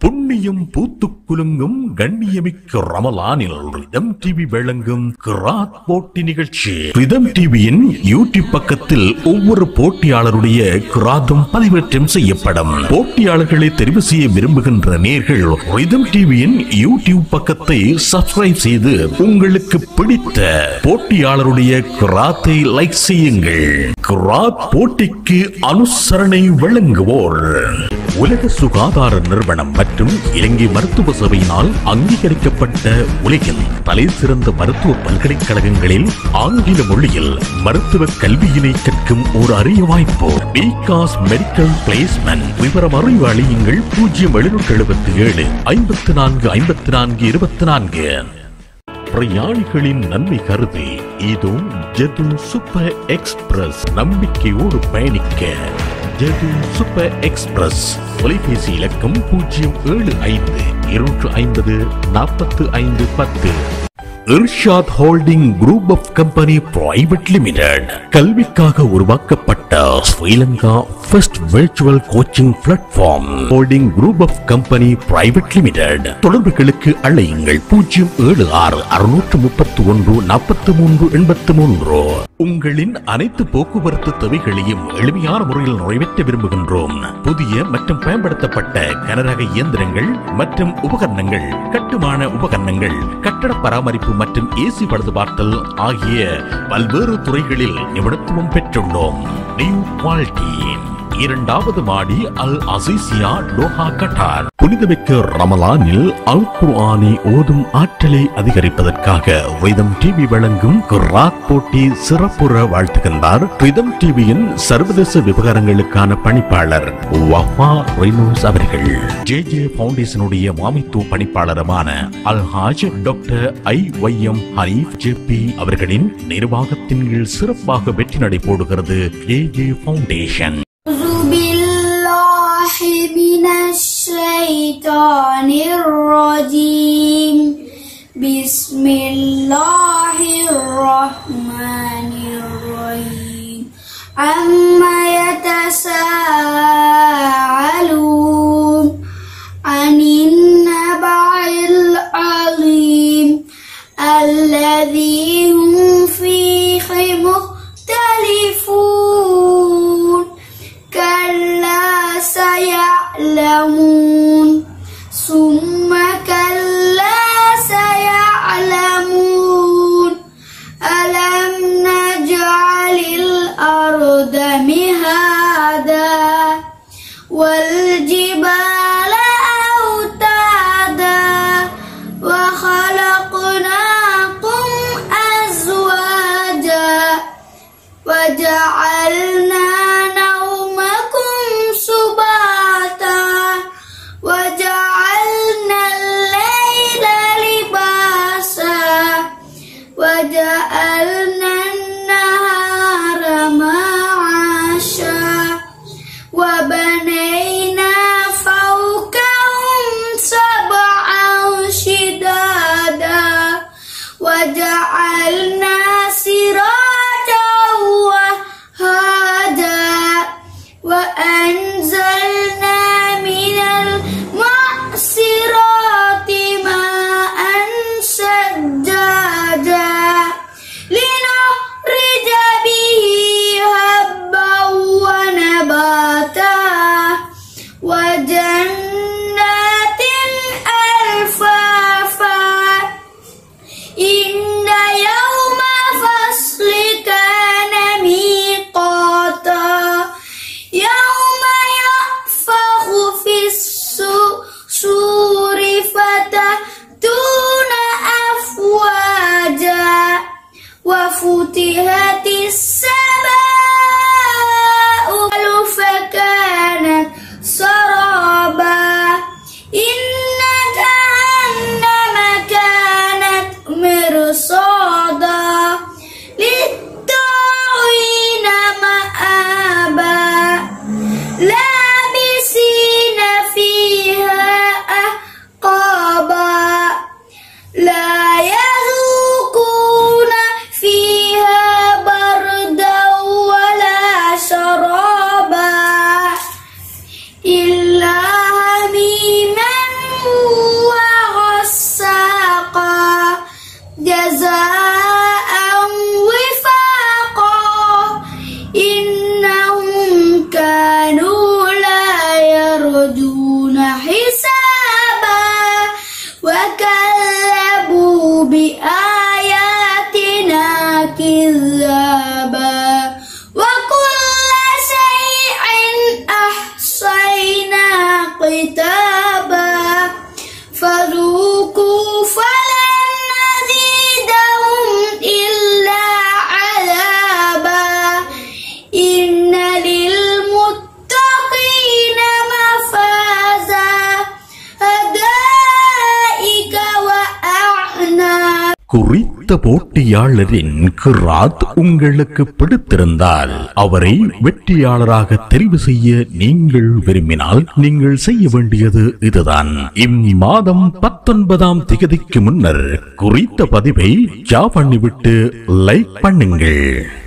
புண்ணியம் பூத்துக் குலுங்கும் கண்ணியமிக்க ரமலானில் ரிதம் டிவி வழங்கும் கிராத் போட்டி நிகழ்ச்சி ரிதம் டிவியின் யூடியூப் பக்கத்தில் ஒவ்வொரு போட்டியாளருடைய கிராத்தும் பதிவேற்றம் செய்யப்படும் போட்டியாளர்களை தெரிவு செய்ய விரும்புகின்ற நேர்கள் ரிதம் டிவியின் யூடியூப் பக்கத்தை சப்ஸ்கிரைப் செய்து உங்களுக்கு பிடித்த போட்டியாளருடைய கிராத்தை லைக் செய்யுங்கள் கிராத் போட்டிக்கு அனுசரணை வழங்குவோர் உலக சுகாதார நிறுவனம் மற்றும் இலங்கை மருத்துவ சபையினால் அங்கீகரிக்கப்பட்ட உலகில் தலை சிறந்த மருத்துவ பல்கலைக்கழகங்களில் ஆங்கில மொழியில் மருத்துவ கல்வியினை கற்கும் ஒரு அரிய வாய்ப்பு பிகாஸ் மெடிக்கல் பிளேஸ்மெண்ட் விவரம் அறிவு அழியுங்கள் பூஜ்ஜியம் எழுநூற்றி எழுபத்தி ஏழு ஐம்பத்தி நான்கு ஐம்பத்தி நான்கு இருபத்தி நான்கு பிரயாணிகளின் நன்மை கருதி இதோ ஜெது சூப்பர் எக்ஸ்பிரஸ் நம்பிக்கையோடு பயணிக்க ஜெது சூப்பர் எக்ஸ்பிரஸ் தொலைபேசி இலக்கம் பூஜ்ஜியம் ஏழு ஐந்து இருநூற்று ஐம்பது நாற்பத்து ஐந்து பத்து Irshad holding group of company private limited கல்விக்காக உருவாக்கப்பட்ட Sri Lanka first virtual coaching platform holding group of company private limited தொடர்புகளுக்கு அழையுங்கள் பூஜ்ஜியம் ஏழு ஆறு அறுநூற்று முப்பத்தி ஒன்று நாற்பத்தி மூன்று எண்பத்தி மூன்று உங்களின் அனைத்து போக்குவரத்து தேவைகளையும் எளிமையான முறையில் நிறைவேற்ற விரும்புகின்றோம் புதிய மற்றும் பயன்படுத்தப்பட்ட கனரக இயந்திரங்கள் மற்றும் உபகரணங்கள் கட்டுமான உபகரணங்கள் கட்டட பராமரிப்பு மற்றும் ஏசி பழுது பார்த்தல் ஆகிய பல்வேறு துறைகளில் நிபுணத்துவம் பெற்றுள்ளோம் நியூ குவாலிட்டி இரண்டாவது மாடி அல் அசிசியா டோஹா கட்டார் புனிதமிக்க ரமலானில் அல் குர்ஆனை ஓதும் ஆற்றலை அதிகரிப்பதற்காக ரிதம் டிவி வழங்கும் குர்ஆத் போட்டி சிறப்புற வாழ்த்துகின்றார் ரிதம் டிவியின் சர்வதேச விவகாரங்களுக்கான பணிப்பாளர் வஃபா ரெய்னோஸ் அவர்கள் ஜே ஜே பவுண்டேஷனுடைய மாமித்துவ பணிப்பாளருமான Alhaj doctor I Y M Haneef JP அவர்களின் நிர்வாகத்தின் கீழ் சிறப்பாக வெற்றி நடை போடுகிறது ஜே ஜே பவுண்டேஷன் أعوذ بالله من الشيطان الرجيم بسم الله الرحمن الرحيم عما يتساءلون عن النبع العظيم الذي هم فيه مختلفون كلا سيعلمون ثم كلا سيعلمون ألم نجعل الأرض مهادا والجبال أوتادا وخلقناكم أزواجا وجعلنا نومكم سباتا يرجون حسابا وكذبوا بآياتنا كذابا وكل شيء أحصينا كتابا فذوقوا فلن نزيدهم إلا عذابا إن للمتقين مفازا حدائق وأعناب குறித்த போட்டியாளரின் கிராத் உங்களுக்கு பிடித்திருந்தால் அவரை வெற்றியாளராக தெரிவு செய்ய நீங்கள் விரும்பினால் நீங்கள் செய்ய வேண்டியது இதுதான் இம்மாதம் பத்தொன்பதாம் திகதிக்கு முன்னர் குறித்த பதிவை ஜா பண்ணிவிட்டு லைக் பண்ணுங்கள்